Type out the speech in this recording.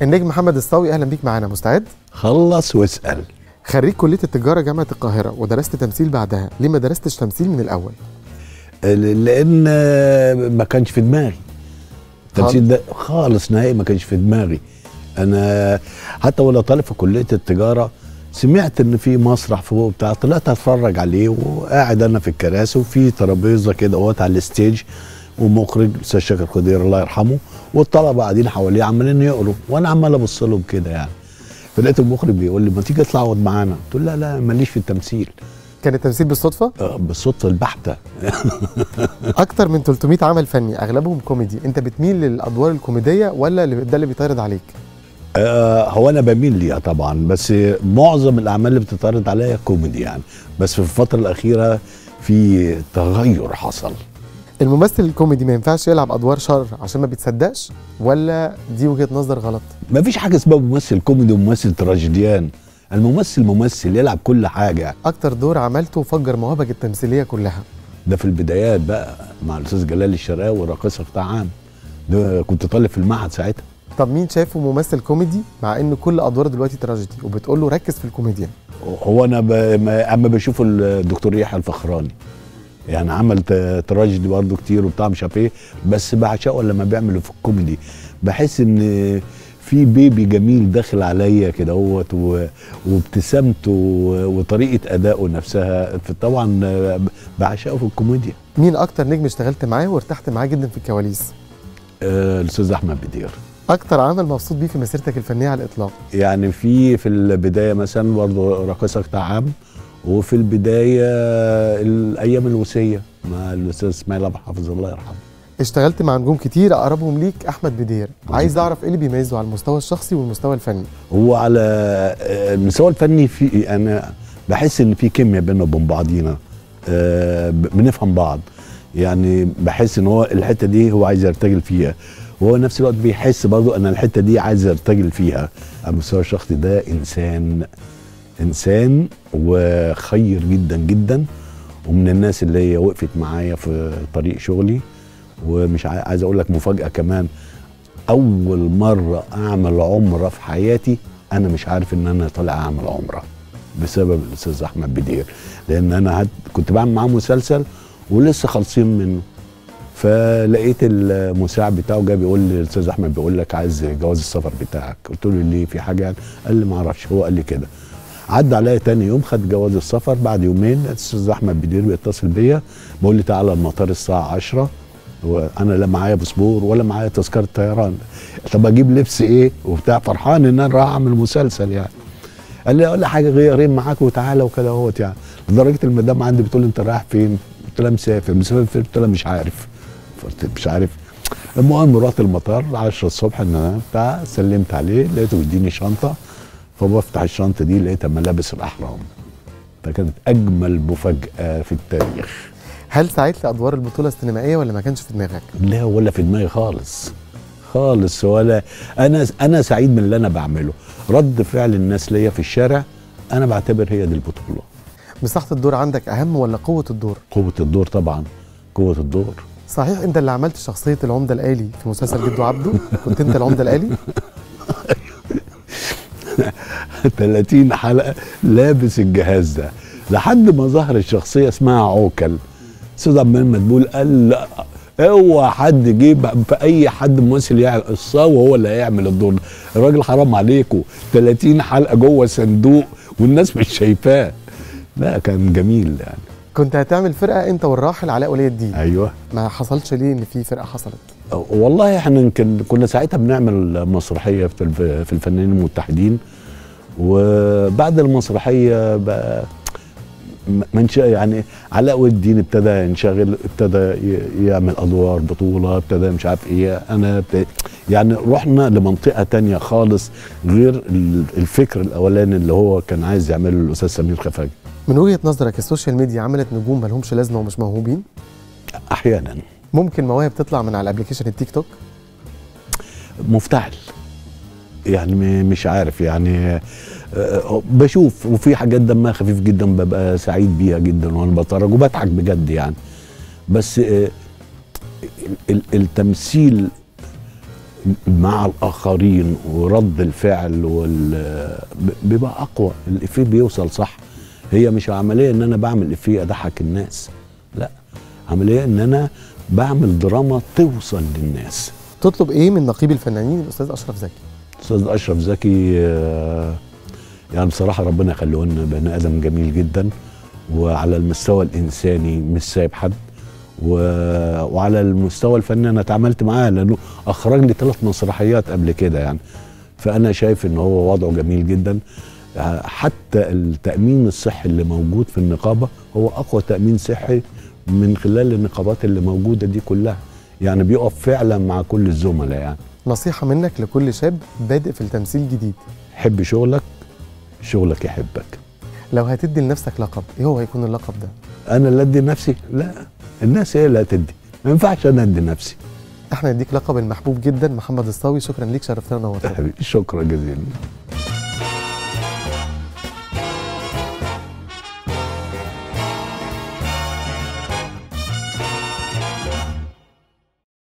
النجم محمد الصاوي اهلا بيك معانا مستعد خلص واسال خريج كليه التجاره جامعه القاهره ودرست تمثيل بعدها ليه ما درستش تمثيل من الاول لان ما كانش في دماغي التمثيل ده خالص نهائي ما كانش في دماغي انا حتى وانا طالب في كليه التجاره سمعت ان في مسرح فوق بتاع طلعت اتفرج عليه وقاعد انا في الكراسي وفي ترابيزه كده اهوت على الستيج ومخرج الاستاذ شاكر خضير الله يرحمه والطلبه قاعدين حواليه عمالين يقروا وانا عمال ابص لهم كده يعني فلقيت المخرج بيقول لي ما تيجي اطلع اقعد معانا قلت له لا لا ماليش في التمثيل كان التمثيل بالصدفه آه، بالصدفه البحته اكتر من 300 عمل فني اغلبهم كوميدي انت بتميل للادوار الكوميديه ولا اللي- ده اللي بيطارد عليك آه هو انا بميل ليها طبعا بس معظم الاعمال اللي بتتعرض عليا كوميدي يعني بس في الفتره الاخيره في تغير حصل الممثل الكوميدي ما ينفعش يلعب ادوار شر عشان ما بيتصدقش ولا دي وجهه نظر غلط ما فيش حاجه اسمها ممثل كوميدي وممثل تراجيديان الممثل ممثل يلعب كل حاجه اكتر دور عملته فجر مواهبك التمثيليه كلها ده في البدايات بقى مع الاستاذ جلال الشراوي راقصه قطاع عام ده كنت طالب في المعهد ساعتها طب مين شايفه ممثل كوميدي مع ان كل ادوار دلوقتي تراجيدي وبتقول له ركز في الكوميديا هو انا ب... ما- اما بشوف الدكتور يحيى الفخراني يعني عمل ت- تراجيدي برضه كتير وبتاع مش عارف ايه بس بعشقه لما بيعمل في الكوميدي بحس ان في بيبي جميل داخل عليا كده اهوت و- وابتسامته و- وطريقه ادائه نفسها طبعا بعشقه في الكوميديا مين اكتر نجم اشتغلت معاه وارتحت معاه جدا في الكواليس آه، الاستاذ احمد بدير اكتر عمل مبسوط بيه في مسيرتك الفنيه على الاطلاق يعني في في البدايه مثلا برضه راقصه قطاع عام وفي البدايه الايام الوصيه مع الاستاذ اسماعيل ابو حافظ الله يرحمه اشتغلت مع نجوم كتير اقربهم ليك احمد بدير عايز اعرف ايه اللي بيميزه على المستوى الشخصي والمستوى الفني هو على آه، المستوى الفني في انا بحس ان في كيمياء بيننا وبين بعضينا آه، ب- بنفهم بعض يعني بحس ان هو الحته دي هو عايز يرتجل فيها وهو نفس الوقت بيحس برضه ان الحته دي عايز يرتجل فيها على المستوى الشخصي ده انسان انسان وخير جدا جدا ومن الناس اللي هي وقفت معايا في طريق شغلي ومش عاي- عايز اقول لك مفاجاه كمان اول مره اعمل عمره في حياتي انا مش عارف ان انا طالع اعمل عمره بسبب الاستاذ احمد بدير لان انا هد... كنت بعمل معاه مسلسل ولسه خالصين منه فلقيت المساعد بتاعه جاي بيقول لي الاستاذ احمد بيقول لك عايز جواز السفر بتاعك قلت له ليه في حاجه يعني قال لي ما اعرفش هو قال لي كده عدى عليا تاني يوم خد جواز السفر بعد يومين الاستاذ احمد بدير بيتصل بيا بيقول لي تعالى المطار الساعه 10 وانا لا معايا باسبور ولا معايا تذكره طيران طب اجيب لبس ايه وبتاع فرحان ان انا رايح اعمل مسلسل يعني قال لي اقول حاجه غيرين معاك وتعالى وكده اهوت يعني لدرجه المدام عندي بتقول لي انت رايح فين؟ قلت لها مسافر مسافر فين؟ قلت لها مش عارف قلت مش عارف المهم رحت المطار 10 الصبح ان انا بتاع سلمت عليه لقيته بيديني شنطه فبفتح الشنطه دي لقيتها ملابس الاحرام فكانت اجمل مفاجاه في التاريخ هل سعيت لادوار البطوله السينمائيه ولا ما كانش في دماغك لا ولا في دماغي خالص خالص ولا انا انا سعيد من اللي انا بعمله رد فعل الناس ليا في الشارع انا بعتبر هي دي البطوله مساحه الدور عندك اهم ولا قوه الدور قوه الدور طبعا قوه الدور صحيح انت اللي عملت شخصيه العمده الالي في مسلسل جدو عبده كنت انت العمده الالي 30 حلقه لابس الجهاز ده لحد ما ظهر الشخصيه اسمها عوكل استاذ عبد المنعم مدبول قال لا اوعى حد يجيب في اي حد ممثل يعمل الصاوي هو اللي هيعمل الدور ده الراجل حرام عليكم 30 حلقه جوه صندوق والناس مش شايفاه لا كان جميل يعني كنت هتعمل فرقه انت والراحل علاء ولي الدين ايوه ما حصلش ليه ان في فرقه حصلت والله احنا يمكن كنا ساعتها بنعمل مسرحيه في الف- في الفنانين المتحدين وبعد المسرحيه بقى م- منش يعني علاء ولي الدين ابتدى ينشغل ابتدى ي- يعمل ادوار بطوله ابتدى مش عارف ايه انا ابتدى يعني رحنا لمنطقه تانية خالص غير ال- الفكر الاولاني اللي هو كان عايز يعمله الاستاذ سمير خفاجي من وجهه نظرك السوشيال ميديا عملت نجوم مالهمش لازمه ومش موهوبين احيانا ممكن مواهب تطلع من على الابلكيشن التيك توك مفتعل يعني م- مش عارف يعني آه، بشوف وفي حاجات دمها خفيف جدا ببقى سعيد بيها جدا وانا بتفرج وبضحك بجد يعني بس آه، ال- ال- التمثيل مع الاخرين ورد الفعل وال ب- بيبقى اقوى الافيه بيوصل صح هي مش عمليه ان انا بعمل افيه اضحك الناس لا عمليه ان انا بعمل دراما توصل للناس تطلب ايه من نقيب الفنانين الاستاذ اشرف زكي استاذ اشرف زكي آه، يعني بصراحه ربنا يخليه لنا بني ادم جميل جدا وعلى المستوى الانساني مش سايب حد و... وعلى المستوى الفني انا اتعاملت معاه لانه اخرج لي ثلاث مسرحيات قبل كده يعني فانا شايف ان هو وضعه جميل جدا آه، حتى التامين الصحي اللي موجود في النقابه هو اقوى تامين صحي من خلال النقابات اللي موجوده دي كلها يعني بيقف فعلا مع كل الزملاء يعني نصيحه منك لكل شاب بادئ في التمثيل جديد حب شغلك شغلك يحبك لو هتدي لنفسك لقب ايه هو هيكون اللقب ده انا اللي ادي نفسي لا الناس هي اللي هتدي ما ينفعش انا ادي نفسي احنا نديك لقب المحبوب جدا محمد الصاوي شكرا ليك شرفتنا ونورتنا حبيبي شكرا جزيلا